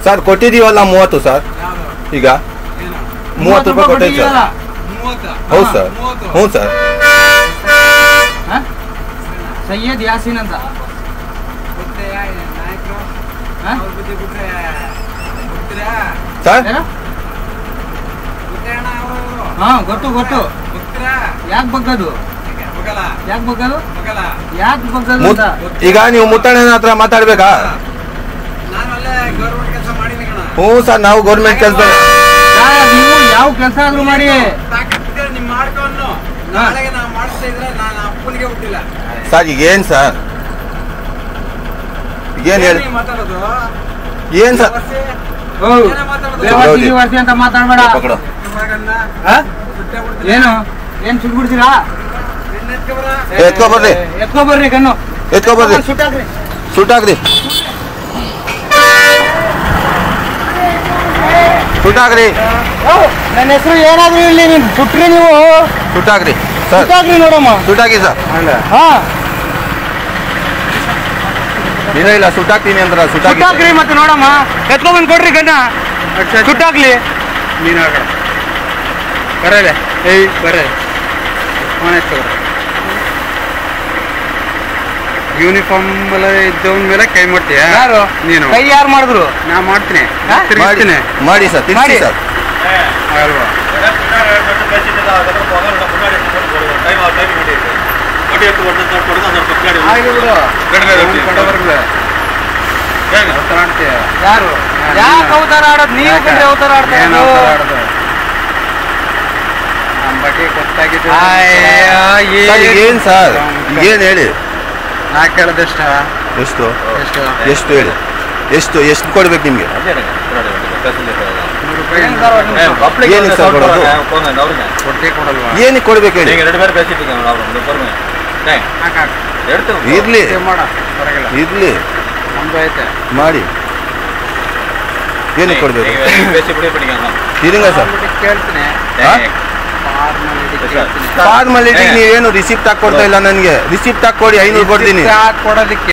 Sir ಕೊಟ್ಟಿದ್ದೀವಲ್ಲ ಮೂವತ್ತು sir ಯಾವ್ದು ಈಗ ಏನು ಮೂವತ್ತು ರೂಪಾಯಿ ಕೊಟ್ಟಿದ್ದೀವಿ ಸರ್ ಮೂವತ್ತ ಹೌದು ಸರ್ ಮೂವತ್ತು ಹ್ಞೂ ಸರ್ ಹ? ಸಯ್ಯದ್ ಯಾಸೀನ್ ಅಂತ ಗೊತ್ತೇ ನಾಯಕರು ಹ? ಅವ್ರ ಬುದ್ಧಿ ಬಿಟ್ರೆ ಗೊತ್ತೀರಾ ಸರ್ ಏನು? ಗೊತ್ತೇ ಅಣ್ಣ ಅವರು ಹಾ ಗೊತ್ತು ಗೊತ್ತು ಗೊತ್ತೀರಾ ಯಾಕೆ ಬಗ್ಗದು ಮಗಲ ಯಾಕೆ ಬಗ್ಗದು ಮಗಲ ಯಾಕೆ ಬಗ್ಗದು ಮುತ್- ಅಂತ ಈಗ ನೀವು ಮುತ್ತಣ್ಣನ ಹತ್ರ ಮಾತಾಡ್ಬೇಕಾ ನಾನು ಅಲ್ಲೇ ಗೌರ್ಮೆಂಟ್ ಕೆಲಸ ಮಾಡಿದ್ದೀನಿ ಕಣ ಹ್ಞೂ ಸರ್ ನಾವು ಗೌರ್ಮೆಂಟ್ ಕೆಲಸ ಯಾರ್ ನೀವು ಯಾವ ಕೆಲಸ ಆದ್ರೂ ಮಾಡಿ ತಾಕತ್ತಿದ್ರೆ ನಿಮ್ ಮಾಡ್ಕೊಂಡು ನಾಳೆಗೆ ನಾವು ಮಾಡಿಸ್ತಾ ಇದ್ರೆ ನಾನು ಅಪ್ಪನಿಗೆ ಹುಟ್ಟಿಲ್ಲ ಸರ್ ಈಗ ಏನು ಸರ್ ಏನು ಹೇಳಿ ಏನ್ ನೀವ್ ಮಾತಾಡೋದು ಏನು ಸರ್ ವರ್ಷೆ ಓ, ಏನೇ ಮಾತಾಡೋದು? ಬೇವರ್ಸಿ ಹೌದು. ಗೀವರ್ಸಿ ಅಂತ ಮಾತಾಡ್ಬೇಡ ಪಕಡು. ಮಗನ್ನ ಹ? ಸುಟ್ಟೆ ಬಿಡ್ತೀನಿ. ಏನು ಏನ್ ಸುಟ್ಬಿಡ್ತೀರಾ ನಿನ್ನ ಎತ್ಕೊ ಬರ. ಎತ್ಕೊ ಬರ್ರಿ. ಎತ್ಕೊ ಬರ್ರಿ ಕಣ್ಣು ಎತ್ಕೊ ಬರ್ರಿ ಸುಟ್ಟಾಕ್ರಿ ಸುಟ್ಟಾಕ್ರಿ ಸುಟ್ಟಾಕ್ರಿ ಓ, ನನ್ನ ಹೆಸರು ಏನಾದ್ರೂ ಇಲ್ಲಿ ನೀವು ಸುಟ್ರಿ ನೀವು ಸುಟ್ಟಾಕ್ರಿ ಸರ್ ಸುಟ್ಟಾಕ್ರಿ ನೋಡಮ್ಮ ಸುಟ್ಟಾಕಿ ಸರ್ ಹಾ ಇಲ್ಲ ಇಲ್ಲ ಸುಟ್ಟಾಕ್ತೀನಿ ಅಂದ್ರ ಸುಟ್ಟಾಕಿ ಸುಟ್ಟಾಕ್ರಿ ಮತ್ತೆ ನೋಡಮ್ಮ ಎತ್ಕೊ ಬಂದ್ ಕೊಡ್ರಿ ಕಣ್ಣ ಸುಟ್ಟಾಕ್ಲಿ ನೀನು ಹಾಕಡ ಬರಲೆ ಏಯ್ ಬರ ಫೋನ್ ಎತ್ಕೊ ಯೂನಿಫಾರ್ಮ್ ಎಲ್ಲ ಇದ್ದವನ ಮೇಲೆ ಕೈ ಮಾಡ್ತೀಯ ಯಾರು ನೀನು ಕೈ ಯಾರು ಮಾಡಿದ್ರು ನಾ ಮಾಡ್ತೀನಿ ಹಾ? ಮಾಡಿ ತಿರ್ಗಿಸ್ತೀನಿ ಮಾಡಿ ಸರ್ ತಿರ್ಸಿ ಮಾಡಿ. ಸರ್ ಅಲ್ವಾ ಆಗ್ಲಿ ಬಿಡು ಕೊಡಬರ್ಲೆ ಅವತಾರ ಆಡ್ತೀಯ ಯಾರು ಯಾಕೆ ಅವತಾರ ಆಡೋದು ನೀವು ಯಾಕೆ? ಕಂಡ್ರೆ ಅವತಾರ ಆಡ್ತಾ ಏನ್ ಇರೋದು? ಅವತಾರ ಆಡೋದು ನಮ್ಮ ಬಗ್ಗೆ ಗೊತ್ತಾಗಿದ್ದು ಅಯ್ಯ, ಸರ್ ಈಗ ಏನು ಸರ್ ಏನು ಹೇಳಿ ನಾ ಕೇಳೋದೆಷ್ಟ ಎಷ್ಟು ಎಷ್ಟು ಎಷ್ಟು ಹೇಳಿ ಎಷ್ಟು ಎಷ್ಟು ಕೊಡ್ಬೇಕು ನಿಮಗೆ ನೂರು ರೂಪಾಯಿ ಏನ್ ಸರ್ ನಿಮ್ದು? ಏನಕ್ಕೆ ಸರ್ ಕೊಡೋದು ಕೊಟ್ಟೆ ಕೊಡಲ್ವಾ ಏನಕ್ಕೆ ಕೊಡ್ಬೇಕು ಹೇಳಿ ಹಾಕ್ ಹಾಕ್. ಇರ್ಲಿ ಇದು ಮಾಡ ಹೊರಗಿಲ್ಲ ಇರ್ಲಿ ನಮ್ದು ಐತೆ ಮಾಡಿ ಏನಕ್ಕೆ ಕೊಡ್ಬೇಕು ಇರಿಂಗ ಸರ್ ಅಂದ್ಬಿಟ್ಟು ಕೇಳ್ತೀನಿ ಹಾ? ಫಾರ್ಮಾಲಿಟಿ ಕೇಳ್ತೀನಿ ಫಾರ್ಮಾಲಿಟಿ ನೀವೇನು ರಿಸಿಪ್ಟ್ ಹಾಕೊಡ್ತಾ ಇಲ್ಲ ನನಗೆ ರಿಸಿಪ್ಟ್ ಹಾಕೊಡಿ ಐನೂರು ಕೊಡ್ತೀನಿ ರಿಸಿಪ್ಟ್ ಹಾಕ್ ಕೊಡೋದಕ್ಕೆ